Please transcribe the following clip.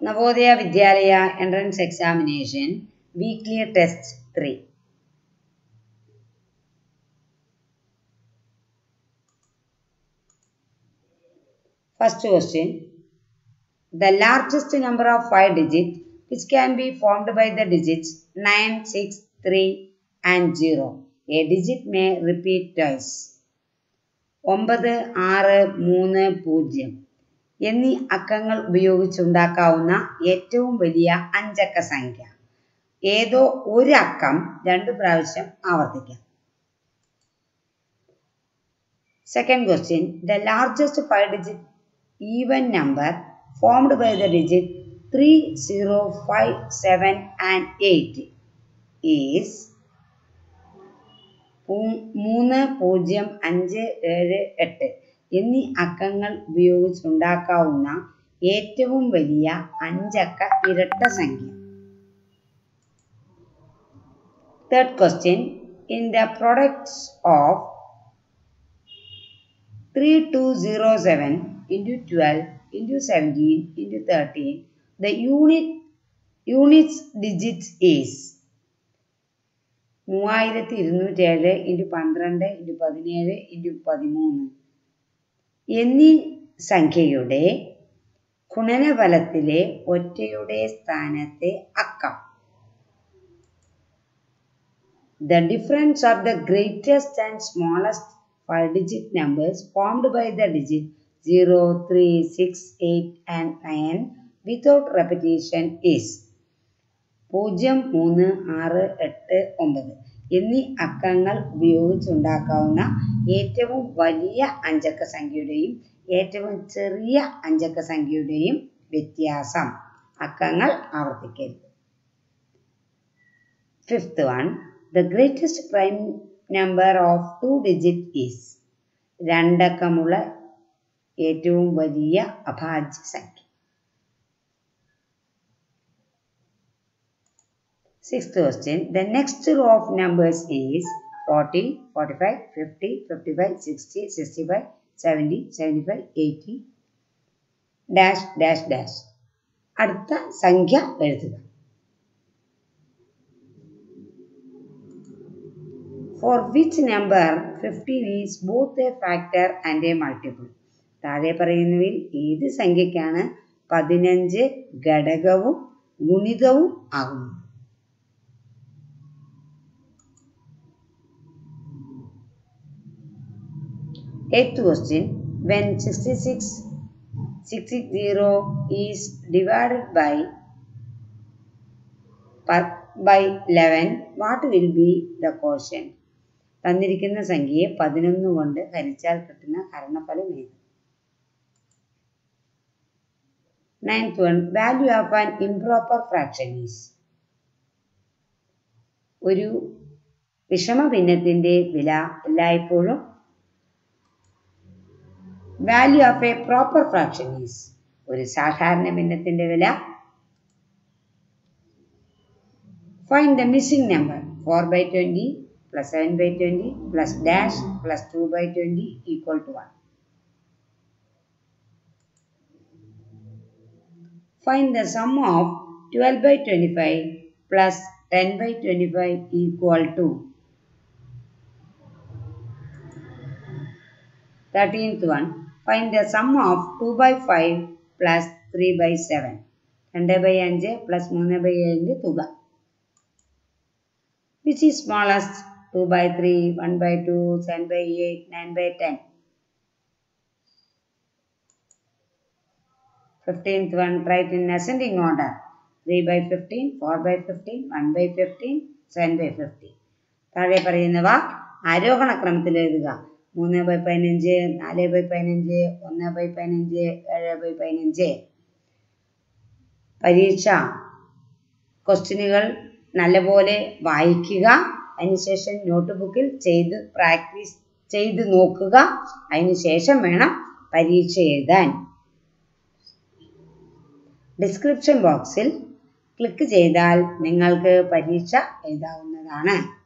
Navodaya Vidyalaya Entrance Examination Weekly Test 3 First question The largest number of 5 digits which can be formed by the digits 9, 6, 3 and 0. A digit may repeat twice. ഒമ്പത് ആറ് മൂന്ന് പൂജ്യം എന്നീ അക്കങ്ങൾ ഉപയോഗിച്ചുണ്ടാക്കാവുന്ന ഏറ്റവും വലിയ അഞ്ചക്ക സംഖ്യ ഏതോ ഒരു അക്കം രണ്ടു പ്രാവശ്യം ആവർത്തിക്കാം second question the largest five digit even number formed by the digit three zero five seven and eight is മൂന്ന് പൂജ്യം അഞ്ച് ഏഴ് എട്ട് എന്നീ അക്കങ്ങൾ ഉപയോഗിച്ചുണ്ടാക്കാവുന്ന ഏറ്റവും വലിയ അഞ്ചക്ക ഇരട്ട സംഖ്യ third question in the products of three two zero seven into twelve into seventeen into thirteen the unit units digits is മൂവായിരത്തി ഇരുന്നൂറ്റി ഏഴ് ഇൻറ്റു പന്ത്രണ്ട് ഇൻറ്റു പതിനേഴ് ഇൻറ്റു പതിമൂന്ന് എന്നീ സംഖ്യയുടെ ഗുണനഫലത്തിലെ ഒറ്റയുടെ സ്ഥാനത്തെ അക്കം The difference of the greatest and smallest five digit numbers formed by the digit 0, 3, 6, 8 and 9 without repetition is പൂജ്യം മൂന്ന് ആറ് എട്ട് ഒമ്പത് എന്നീ അക്കങ്ങൾ ഉപയോഗിച്ചുണ്ടാക്കാവുന്ന ഏറ്റവും വലിയ അഞ്ചക്ക സംഖ്യയുടെയും ഏറ്റവും ചെറിയ അഞ്ചക്ക സംഖ്യയുടെയും വ്യത്യാസം അക്കങ്ങൾ ആവർത്തിക്കരുത് fifth one the greatest prime number of two digit is രണ്ടക്കമുള്ള ഏറ്റവും വലിയ അഭാജ്യ സംഖ്യ Sixth question. The next row of numbers is 40, 45, 50, 55, 60, 65, 70, 75, 80, dash, dash, dash. അടുത്ത സംഖ്യ എഴുതുക four which number fifteen is both a factor and a multiple താഴെ പറയുന്നവയിൽ ഏത് സംഖ്യയ്ക്കാണ് പതിനഞ്ച് ഘടകവും ഗുണിതവും ആകുന്നത് Eighth question When 66 60 is divided by by 11, what will be the quotient? തന്നിരിക്കുന്ന സംഖ്യയെ പതിനൊന്ന് കൊണ്ട് ഹരിച്ചാൽ കിട്ടുന്ന ഹരണഫലം ഏത് ninth one value of an improper fraction is ഒരു വിഷമഭിന്നത്തിൻ്റെ വില എല്ലായ്പ്പോഴും value of a proper fraction is ഒരു സാധാരണ ഭിന്നത്തിന്റെ വില find the missing number four by twenty plus seven by twenty plus dash plus two by twenty equal to one find the sum of twelve by twenty five plus ten by twenty five equal to thirteenth one find the sum of two by five plus three by seven രണ്ട് by അഞ്ച് plus മൂന്ന് by ഏഴിൻ്റെ തുക which is smallest two by three one by two seven by eight nine by ten fifteenth one write in ascending order three by fifteen four by fifteen one by fifteen seven by fifteen താഴെ പറയുന്നവ ആരോഹണ ക്രമത്തിൽ എഴുതുക മൂന്ന് by പതിനഞ്ച് നാല് by പതിനഞ്ച് ഒന്ന് ബൈ പതിനഞ്ച് ഏഴ് ബൈ പതിനഞ്ച് പരീക്ഷ ക്വസ്റ്റ്യനുകൾ നല്ലപോലെ വായിക്കുക അതിനുശേഷം നോട്ട് ബുക്കിൽ ചെയ്ത് പ്രാക്ടീസ് ചെയ്ത് നോക്കുക അതിനുശേഷം വേണം പരീക്ഷ എഴുതാൻ ഡിസ്ക്രിപ്ഷൻ ബോക്സിൽ ക്ലിക്ക് ചെയ്താൽ നിങ്ങൾക്ക് പരീക്ഷ എഴുതാവുന്നതാണ്